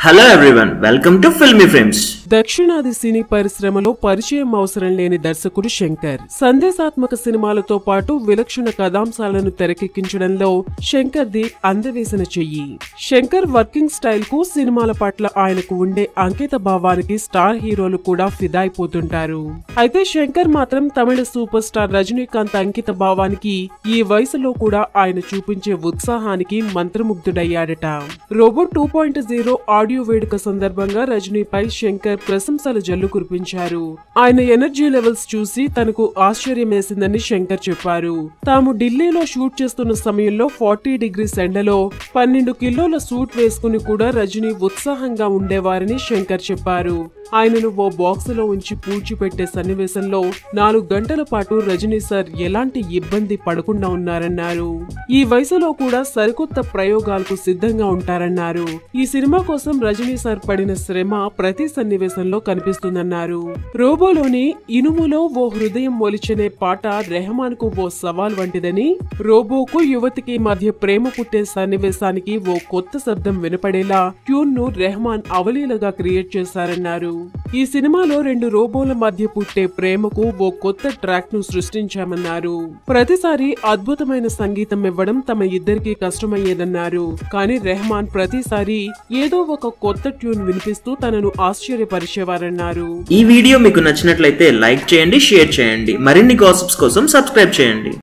hello everyone welcome to filmy frames దక్షిణాది సినీ పరిశ్రమలో పరిచయం అవసరం లేని దర్శకుడు శంకర్ సందేశాత్మక సినిమాలతో పాటు విలక్షణ కథాంశాలను తెరకెక్కించడంలో శంకర్ ది అందవేసిన చెయ్యి శంకర్ వర్కింగ్ స్టైల్ కు సినిమాల పట్ల ఆయనకు ఉండే అంకిత భావానికి స్టార్ హీరోలు కూడా ఫిదా అయిపోతుంటారు అయితే శంకర్ మాత్రం తమిళ సూపర్ స్టార్ రజనీకాంత్ అంకిత భావానికి ఈ వయసులో కూడా ఆయన చూపించే ఉత్సాహానికి మంత్రముగ్ధుడయ్యాడట robo two point zero audio వేడుక సందర్భంగా రజనీపై శంకర్ ప్రశంసల జల్లు కురిపించారు ఆయన ఎనర్జీ లెవెల్స్ చూసి తనకు ఆశ్చర్యమేసిందని శంకర్ చెప్పారు తాము ఢిల్లీలో షూట్ చేస్తున్న సమయంలో ఫార్టీ డిగ్రీస్ ఎండలో పన్నెండు కిలోల సూట్ వేసుకుని కూడా రజనీ ఉత్సాహంగా ఉండేవారని శంకర్ చెప్పారు ఆయనను ఓ బాక్స్ లో ఉంచి పూడ్చిపెట్టే సన్నివేశంలో నాలుగు గంటల పాటు రజనీ సార్ ఎలాంటి ఇబ్బంది పడకుండా ఉన్నారన్నారు ఈ వయసులో కూడా సరికొత్త ప్రయోగాలకు సిద్ధంగా ఉంటారన్నారు ఈ సినిమా కోసం రజనీ సార్ పడిన శ్రమ ప్రతి సన్నివేశంలో కనిపిస్తుందన్నారు రోబోలోని ఇనుములో ఓ హృదయం మొలిచనే పాట రెహమాన్ కు ఓ సవాల్ వంటిదని రోబోకు యువతికి మధ్య ప్రేమ పుట్టే సన్నివేశానికి ఓ కొత్త శబ్దం వినపడేలా ట్యూన్ ను రెహమాన్ అవలీలగా క్రియేట్ చేశారన్నారు ఈ సినిమాలో రెండు రోబోల మధ్య పుట్టే ప్రేమకు ఓ కొత్త ట్రాక్ ను సృష్టించామన్నారు ప్రతిసారి అద్భుతమైన సంగీతం ఇవ్వడం తమ ఇద్దరికి కష్టమయ్యేదన్నారు కానీ రెహమాన్ ప్రతిసారి ఏదో ఒక కొత్త ట్యూన్ వినిపిస్తూ తనను ఆశ్చర్యపరిచేవారన్నారు ఈ వీడియో మీకు నచ్చినట్లయితే లైక్ చేయండి షేర్ చేయండి మరిన్ని గాసిప్స్ కోసం సబ్స్క్రైబ్ చేయండి